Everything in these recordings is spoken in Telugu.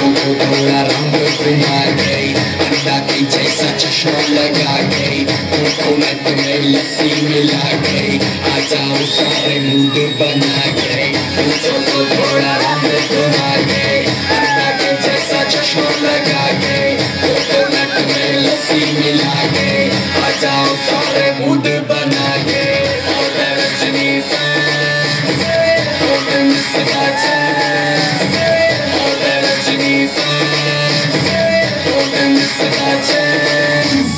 चौको थोड़ा रंग घुमा गई अंडा की जैसा चश्मा लगा गई उनको मैं तुम्हें लस्सी मिला गई आ जाओ सारे मूड बना गई चौको थोड़ा रंग घुमा गई अंडा की जैसा चश्मा लगा गई उनको मैं तुम्हें लस्सी मिला गई आ जाओ सारे मूड बना गए और रजनी fans, और मिस्टर chance, और रजनी fans, और मिस्टर chance.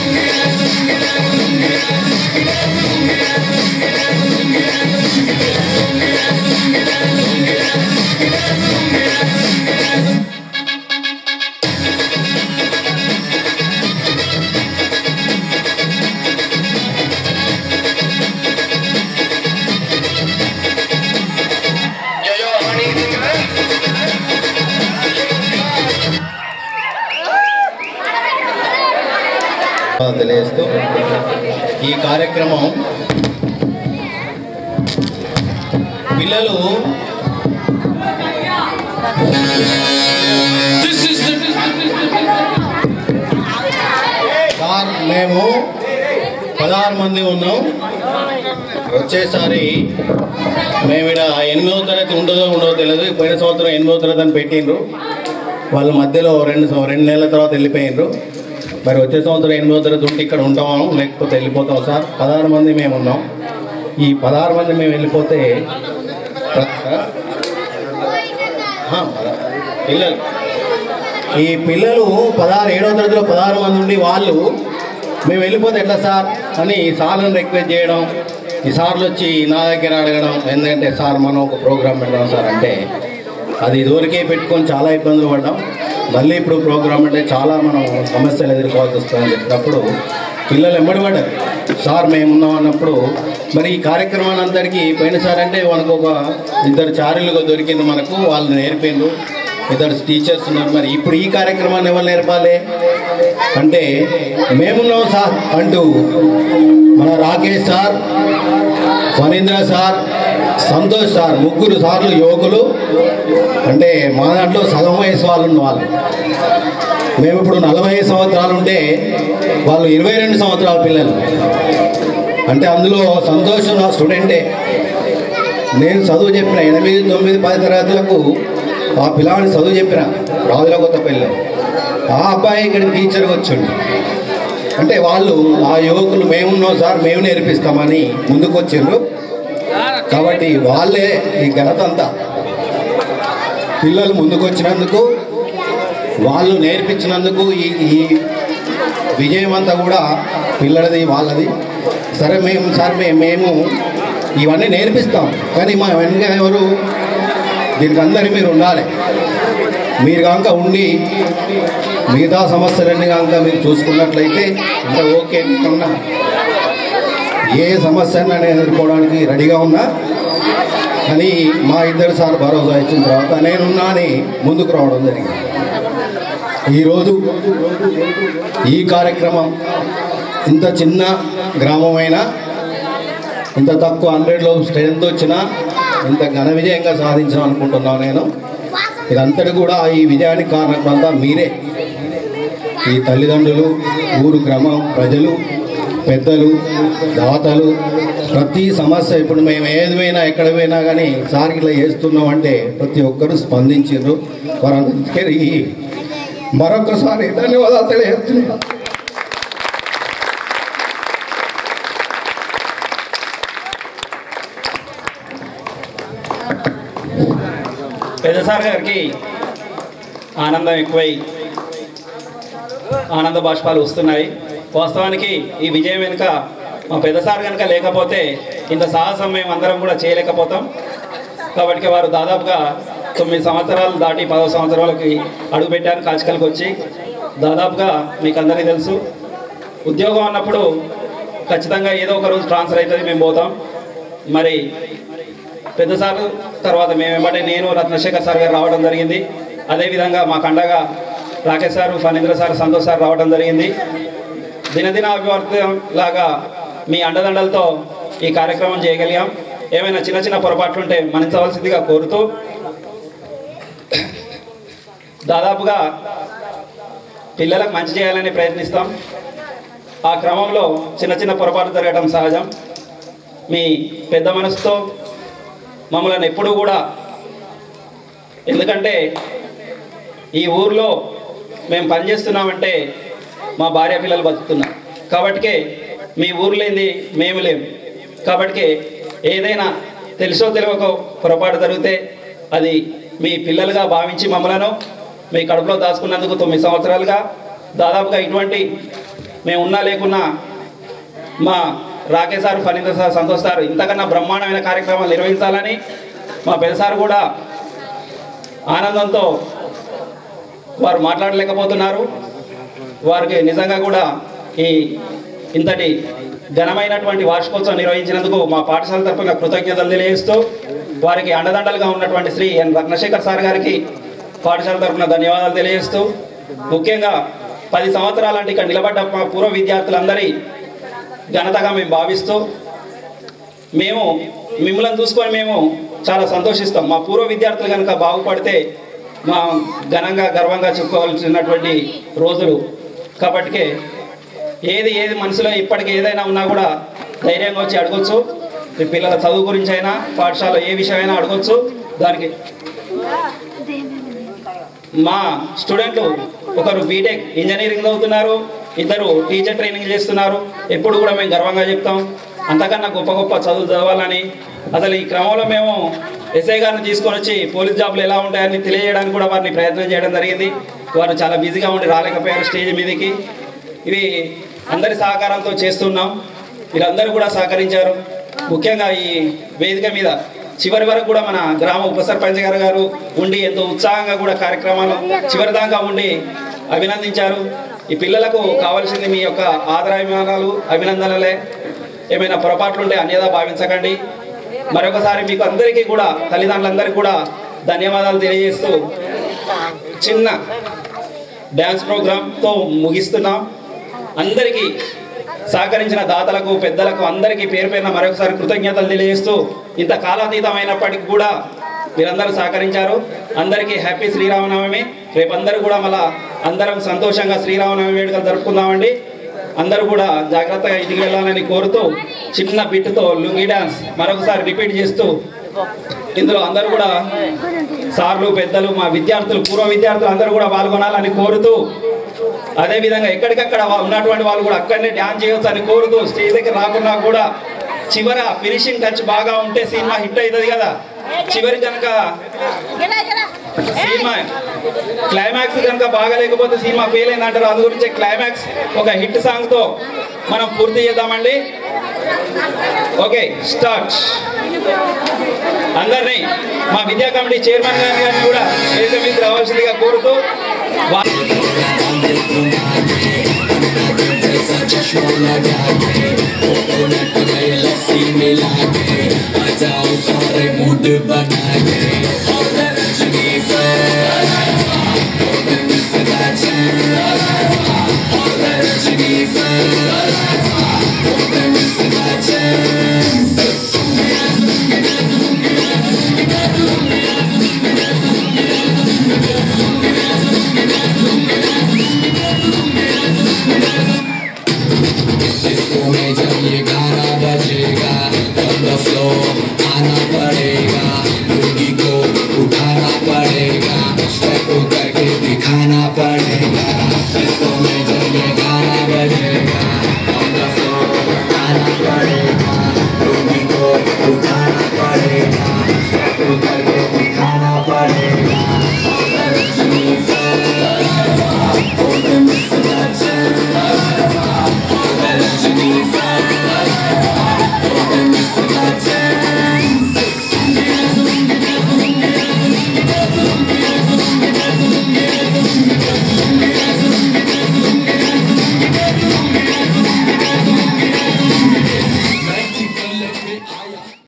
తెలియజేస్తూ ఈ కార్యక్రమం పిల్లలు సార్ మేము పదహారు మంది ఉన్నాం వచ్చేసారి మేము ఇక్కడ ఎనిమిదో తరగతి ఉండదో ఉండదో తెలియదు పోయిన సంవత్సరం ఎనిమిదో తరగతి అని పెట్టిండ్రు వాళ్ళ మధ్యలో రెండు సం- రెండు నెలల తర్వాత వెళ్ళిపోయినరు మరి వచ్చే సంవత్సరం ఎనిమిదో తరగతి ఉంటే ఇక్కడ ఉంటాము లేకపోతే వెళ్ళిపోతాం సార్ పదహారు మంది మేము ఉన్నాం ఈ పదహారు మంది మేము వెళ్ళిపోతే ప్ర- ఆ, పద- పిల్లలు ఈ పిల్లలు పదహారు ఏడవ తరగతిలో పదహారు మంది ఉండి వాళ్ళు మేము వెళ్ళిపోతే ఎట్లా సార్ అని సార్లను రిక్వెస్ట్ చేయడం ఈ సార్లు వచ్చి నా దగ్గర అడగడం ఎందుకంటే సార్ మనం ఒక ప్రోగ్రామ్ పెడదాం సార్ అంటే అది ఇదివరకే పెట్టుకొని చాలా ఇబ్బందులు పడ్డాం మళ్ళీ ఇప్పుడు ప్రోగ్రామ్ అంటే చాలా మనం సమస్యలు ఎదుర్కోవాల్సి వస్తుందని చెప్పినప్పుడు పిల్లలు ఎమ్మడి పడ్డారు సార్ మేము ఉన్నాం అన్నప్పుడు మరి ఈ కార్యక్రమాన్ని అంతటికీ పోయినసారి అంటే మనకు ఒక ఇద్దరు చారులుగా దొరికింది మనకు వాళ్ళు నేర్పిండ్రు ఇద్దరు టీచర్స్ ఉన్నారు మరి ఇప్పుడు ఈ కార్యక్రమాన్ని ఎవరు నేర్పాలి అంటే మేమున్నాం సార్ అంటూ మన Rakesh sir Phanindra sir Santosh sir ముగ్గురు సార్లు యువకులు అంటే మా దాంట్లో సగం వయసు వాళ్ళు ఉన్న వాళ్ళు మేము ఇప్పుడు నలభై ఐదు సంవత్సరాలు ఉంటే వాళ్ళు ఇరవై రెండు సంవత్సరాల పిల్లలు అంటే అందులో సంతోష్ నా స్టూడెంటే నేను చదువు చెప్పిన ఎనిమిది తొమ్మిది పది తరగతులకు ఆ పిల్లవాడిని చదువు చెప్పిన రాజుల కొత్త పెళ్ళి ఆ అబ్బాయి ఇక్కడ టీచర్గా వచ్చిండు అంటే వాళ్ళు ఆ యువకులు మేమున్నాం సార్ మేము నేర్పిస్తామని ముందుకు వచ్చిండ్రు కాబట్టి వాళ్ళే ఈ ఘనత అంతా పిల్లలు ముందుకు వచ్చినందుకు వాళ్ళు నేర్పించినందుకు ఈ ఈ విజయం అంతా కూడా పిల్లలది వాళ్ళది సరే మేము సార్ మే- మేము ఇవన్నీ నేర్పిస్తాం కానీ మా వెనక ఎవరు దీనికి అందరి మీరు ఉండాలి మీరు కనుక ఉండి మిగతా సమస్యలన్నీ కనుక మీరు చూసుకున్నట్లయితే ఇంకా ఓకే ఉన్నా ఏ సమస్య నేను ఎదుర్కోవడానికి రెడీగా ఉన్నా కానీ మా ఇద్దరు సార్ భరోసా ఇచ్చిన తర్వాత నేనున్నా అని ముందుకు రావడం జరిగింది ఈరోజు ఈ కార్యక్రమం ఇంత చిన్న గ్రామమైనా ఇంత తక్కువ హండ్రెడ్లో స్ట్రెంత్ వచ్చినా ఇంత ఘన విజయంగా సాధించాం అనుకుంటున్నాను నేను ఇదంతటి కూడా ఈ విజయానికి కారణం అంతా మీరే ఈ తల్లిదండ్రులు ఊరు గ్రామం ప్రజలు పెద్దలు దాతలు ప్రతి సమస్య ఇప్పుడు మేము ఏది పోయినా ఎక్కడ పోయినా కానీ సార్ ఇట్లా చేస్తున్నాం అంటే ప్రతి ఒక్కరూ స్పందించారు వారందరికీ మరొకసారి ధన్యవాదాలు తెలియజేస్తున్నాను పెద్దసార్ గారికి ఆనందం ఎక్కువై ఆనంద బాష్పాలు వస్తున్నాయి వాస్తవానికి ఈ విజయం వెనుక మా పెద్దసార్ కనుక లేకపోతే ఇంత సాహసం మేము అందరం కూడా చేయలేకపోతాం కాబట్టి వారు దాదాపుగా తొమ్మిది సంవత్సరాలు దాటి పదో సంవత్సరాలకి అడుగుపెట్టారు కాచికలకు వచ్చి దాదాపుగా మీకు అందరికీ తెలుసు ఉద్యోగం అన్నప్పుడు ఖచ్చితంగా ఏదో ఒక రోజు ట్రాన్స్ఫర్ అవుతుంది మేము పోతాం మరి పెద్ద సార్ తర్వాత మేము వెంబడే నేను రత్నశేఖర్ సార్ గారు రావడం జరిగింది అదేవిధంగా మా కండగా Rakesh sir Phanindra sir Santosh sir రావడం జరిగింది దినదిన అభివర్తం లాగా మీ అండదండలతో ఈ కార్యక్రమం చేయగలిగాం ఏమైనా చిన్న చిన్న పొరపాట్లు ఉంటే మన్నించవలసిందిగా కోరుతూ దాదాపుగా పిల్లలకు మంచి చేయాలని ప్రయత్నిస్తాం ఆ క్రమంలో చిన్న చిన్న పొరపాటు జరగడం సహజం మీ పెద్ద మనసుతో మమ్మల్ని ఎప్పుడూ కూడా ఎందుకంటే ఈ ఊర్లో మేము పనిచేస్తున్నామంటే మా భార్య పిల్లలు బతుకుతున్నాం కాబట్టికే మీ ఊరు లేనిది మేము లేము కాబట్టికే ఏదైనా తెలుసో తెలియకో పొరపాటు జరిగితే అది మీ పిల్లలుగా భావించి మమ్మలను మీ కడుపులో దాచుకున్నందుకు తొమ్మిది సంవత్సరాలుగా దాదాపుగా ఇటువంటి మేము ఉన్నా లేకున్నా మా Rakesh sir Phanindra sir Santosh sir ఇంతకన్నా బ్రహ్మాండమైన కార్యక్రమాలు నిర్వహించాలని మా పెద్ద సార్ కూడా ఆనందంతో వారు మాట్లాడలేకపోతున్నారు వారికి నిజంగా కూడా ఈ ఇంతటి ఘనమైనటువంటి వార్షికోత్సవం నిర్వహించినందుకు మా పాఠశాల తరఫున కృతజ్ఞతలు తెలియజేస్తూ వారికి అండదండలుగా ఉన్నటువంటి శ్రీ ఎన్ రత్నశేఖర్ సార్ గారికి పాఠశాల తరఫున ధన్యవాదాలు తెలియజేస్తూ ముఖ్యంగా పది సంవత్సరాలంటే ఇక్కడ నిలబడ్డ మా పూర్వ విద్యార్థులందరి ఘనతగా మేము భావిస్తూ మేము మిమ్మల్ని చూసుకొని మేము చాలా సంతోషిస్తాం మా పూర్వ విద్యార్థులు కనుక బాగుపడితే మా ఘనంగా గర్వంగా చెప్పుకోవాల్సినటువంటి రోజులు కాబట్టికే ఏది ఏది మనసులో ఇప్పటికి ఏదైనా ఉన్నా కూడా ధైర్యంగా వచ్చి అడగొచ్చు మీ పిల్లల చదువు గురించి అయినా పాఠశాల ఏ విషయమైనా అడగొచ్చు దానికి మా స్టూడెంట్లు ఒకరు బీటెక్ ఇంజనీరింగ్ చదువుతున్నారు ఇద్దరు టీచర్ ట్రైనింగ్ చేస్తున్నారు ఎప్పుడు కూడా మేము గర్వంగా చెప్తాం అంతకన్నా గొప్ప గొప్ప చదువులు చదవాలని అసలు ఈ క్రమంలో మేము ఎస్ఐ గారిని తీసుకొని వచ్చి పోలీస్ జాబులు ఎలా ఉంటాయని తెలియజేయడానికి కూడా వారిని ప్రయత్నం చేయడం జరిగింది వారు చాలా బిజీగా ఉండి రాలేకపోయారు స్టేజ్ మీదకి ఇవి అందరి సహకారంతో చేస్తున్నాం వీరందరూ కూడా సహకరించారు ముఖ్యంగా ఈ వేదిక మీద చివరి వరకు కూడా మన గ్రామ ఉప సర్పంచ్ గారు గారు ఉండి ఎంతో ఉత్సాహంగా కూడా కార్యక్రమాలు చివరి దాకా ఉండి అభినందించారు ఈ పిల్లలకు కావాల్సింది మీ యొక్క ఆదరాభిమానాలు అభినందనలే ఏమైనా పొరపాట్లు ఉంటే అన్యదా భావించకండి మరొకసారి మీకు అందరికీ కూడా తల్లిదండ్రులందరికీ కూడా ధన్యవాదాలు తెలియజేస్తూ చిన్న డ్యాన్స్ ప్రోగ్రాంతో ముగిస్తున్నాం అందరికీ సహకరించిన దాతలకు పెద్దలకు అందరికీ పేరు పేరున మరొకసారి కృతజ్ఞతలు తెలియజేస్తూ ఇంత కాలాతీతమైనప్పటికీ కూడా మీరందరూ సహకరించారు అందరికీ హ్యాపీ శ్రీరామనవమి రేపు అందరూ కూడా మళ్ళా అందరం సంతోషంగా శ్రీరామనవమి వేడుకలు జరుపుకుందామండి అందరూ కూడా జాగ్రత్తగా ఇంటికి వెళ్ళాలని కోరుతూ చిన్న బిట్టుతో లుంగి డ్యాన్స్ మరొకసారి రిపీట్ చేస్తూ ఇందులో అందరూ కూడా సార్లు పెద్దలు మా విద్యార్థులు పూర్వ విద్యార్థులు అందరూ కూడా పాల్గొనాలని కోరుతూ అదేవిధంగా ఎక్కడికక్కడ వా- ఉన్నటువంటి వాళ్ళు కూడా అక్కడనే డ్యాన్స్ చేయొచ్చు అని కోరుతూ స్టేజ్ దగ్గర రాకున్నా కూడా చివర ఫినిషింగ్ టచ్ బాగా ఉంటే సినిమా హిట్ అవుతుంది కదా చివరి కనుక సినిమా క్లైమాక్స్ కనుక బాగా లేకపోతే సినిమా ఫెయిల్ అయింది అంటారు అందు గురించి క్లైమాక్స్ ఒక హిట్ సాంగ్ తో మనం పూర్తి చేద్దామండి ఓకే స్టార్ట్ అందరినీ మా విద్యా కమిటీ చైర్మన్ గారి గారిని కూడా వేదిక మీద రావాల్సిందిగా కోరుతూ వా- जैसा चश्मा लगा के कोकोनट में लस्सी मिला के आ जाओ सारे मूड बना के और रजनी डिस्को में जब ये गाना बजेगा on the floor आना पड़ेगा मुर्गी को उठाना पड़ेगा स्टेप करके दिखाना पड़ेगा